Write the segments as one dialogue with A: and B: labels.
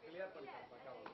A: clear பண்ணிட்டாங்க பக்காவா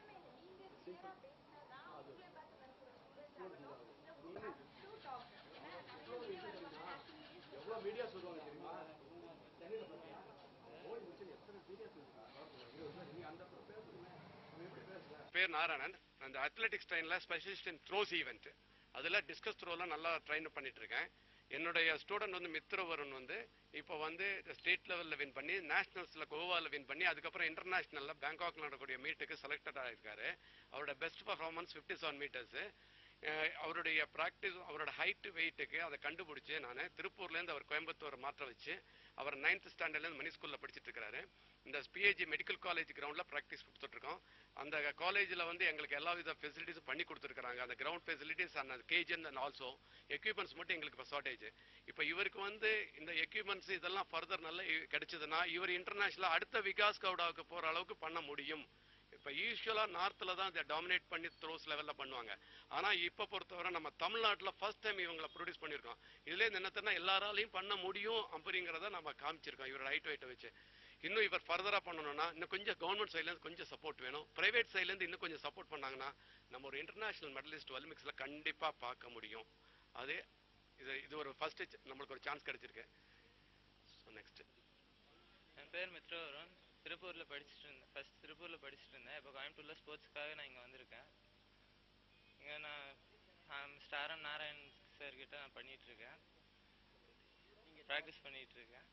A: எவ்வளோ மீடியா சொல்லுவாங்க தெரியுமா சென்னையில் பார்த்தீங்கன்னா மோடி முடிச்சு எத்தனை மீடியா சொல்லுவாங்க நீ அந்த பேசுறீங்க அவன் எப்படி பேசுற
B: பேர் நாராயணன் அந்த அத்லெட்டிக்ஸ் ட்ரெயினில் ஸ்பெஷலிஸ்ட் இன் த்ரோஸ் ஈவெண்ட் அதில் டிஸ்கஸ் த்ரோலாம் நல்லா ட்ரெயின் பண்ணிட்டு இருக்கேன் என்னுடைய ஸ்டூடெண்ட் வந்து மித்ரவருண் வந்து இப்போ வந்து ஸ்டேட் லெவலில் வின் பண்ணி நேஷனல்ஸில் கோவாவில் வின் பண்ணி அதுக்கப்புறம் இன்டர்நேஷனலில் பேங்காக்ல நடக்கக்கூடிய மீட்டுக்கு செலக்டட் ஆகிருக்காரு அவரோட best performance fifty seven metres அவருடைய ப்ராக்டிஸ் அவரோட ஹைட் வெயிட்டுக்கு அதை கண்டுபிடிச்சி நான் திருப்பூர்லேருந்து அவர் கோயம்புத்தூர் மாற்ற வச்சு அவர் நைன்த் ஸ்டாண்டர்ட்லேருந்து மணி ஸ்கூலில் படிச்சிட்டு இருக்காரு இந்த பிஹெச்சி மெடிக்கல் காலேஜ் கிரவுண்டில் ப்ராக்டிஸ் கொடுத்துட்ருக்கோம் அந்த காலேஜில் வந்து எங்களுக்கு எல்லா வித ஃபெசிலிட்டிஸும் பண்ணி கொடுத்துருக்காங்க அந்த ground facilities and cage and also equipments மட்டும் எங்களுக்கு இப்போ ஷார்ட்டேஜ் இப்போ இவருக்கு வந்து இந்த எக்யூப்மெண்ட்ஸ் இதெல்லாம் ஃபர்தர் நல்ல கிடைச்சதுன்னா இவர் இன்டர்நேஷனலாக அடுத்த விகாஸ் கவுடாவுக்கு போகிற அளவுக்கு பண்ண முடியும் இப்போ யூஸ்வலாக நார்த்தில் தான் இதை டாமினேட் பண்ணி த்ரோஸ் லெவலில் பண்ணுவாங்க ஆனால் இப்போ பொறுத்தவரை நம்ம தமிழ்நாட்டில் ஃபர்ஸ்ட் டைம் இவங்களை ப்ரொடியூஸ் பண்ணியிருக்கோம் இதுலேயே என்னத்தனா எல்லாராலையும் பண்ண முடியும் அப்படிங்கிறத நம்ம காமிச்சிருக்கோம் இவர் ஹைட் வெயிட்டை வச்சு இன்னும் இவர் ஃபர்தராக பண்ணணும்னா இன்னும் கொஞ்சம் கவர்மெண்ட் சைட்லேருந்து கொஞ்சம் சப்போர்ட் வேணும் பிரைவேட் சைட்லேருந்து இன்னும் கொஞ்சம் சப்போர்ட் பண்ணாங்கன்னா நம்ம ஒரு இன்டர்நேஷனல் மெடலிஸ்ட் ஒலிம்பிக்ஸில் கண்டிப்பாக பார்க்க முடியும் அது இது இது ஒரு ஃபர்ஸ்ட் நம்மளுக்கு ஒரு சான்ஸ் கிடைச்சிருக்கு ஸோ நெக்ஸ்ட்
C: என் பேர் மித்ரவருண் திருப்பூரில் படிச்சுட்டு இருந்தேன் ஃபர்ஸ்ட் திருப்பூரில் படிச்சுட்டு இருந்தேன் இப்போ கோயம்புத்தூரில் ஸ்போர்ட்ஸ்க்காக நான் இங்கே வந்திருக்கேன் இங்கே நான் ஸ்டாரம் நாராயண் சார் கிட்ட நான் பண்ணிட்டு இருக்கேன் ப்ராக்டிஸ் பண்ணிட்டு இருக்கேன்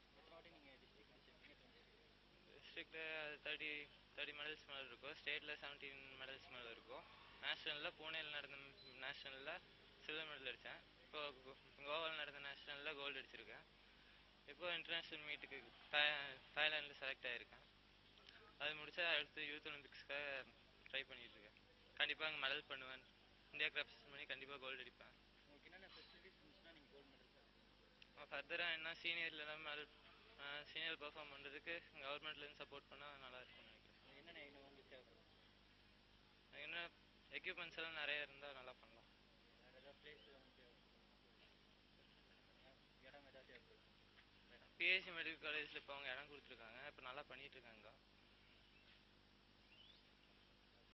C: டிஸ்ட்ரிக்டில் தேர்ட்டி தேர்ட்டி மெடல்ஸ் மேலே இருக்கும் ஸ்டேட்டில் செவன்டீன் மெடல்ஸ் மேலே இருக்கும் நேஷ்னலில் பூனேயில் நடந்த நேஷ்னலில் சில்வர் மெடல் அடித்தேன் இப்போ கோவாவில் நடந்த நேஷ்னலில் கோல்டு அடிச்சிருக்கேன் இப்போ இன்டர்நேஷ்னல் மீட்டுக்கு தாய்லாண்டில் செலக்ட் ஆகிருக்கேன் அது முடிச்சா அடுத்து யூத் ஒலிம்பிக்ஸ்க்காக ட்ரை பண்ணிட்டு இருக்கேன் கண்டிப்பாக அங்கே மெடல் பண்ணுவேன் இந்தியா ரெப்ரசன்ட் பண்ணி கண்டிப்பாக கோல்டு அடிப்பேன் ஃபர்தராக என்ன சீனியர்லாம் மெடல் சீனியர் பெர்ஃபார்ம் பண்ணுறதுக்கு கவர்மெண்ட்லேருந்து சப்போர்ட் பண்ணால் நல்லா இருக்கும்னு நினைக்கிறேன் என்ன எக்யூப்மெண்ட்ஸ் எல்லாம் நிறைய இருந்தால் நல்லா பண்ணலாம் பிஎஸ்சி மெடிக்கல் காலேஜில் இப்போ அவங்க இடம் கொடுத்துருக்காங்க இப்போ நல்லா பண்ணிட்டு இருக்காங்க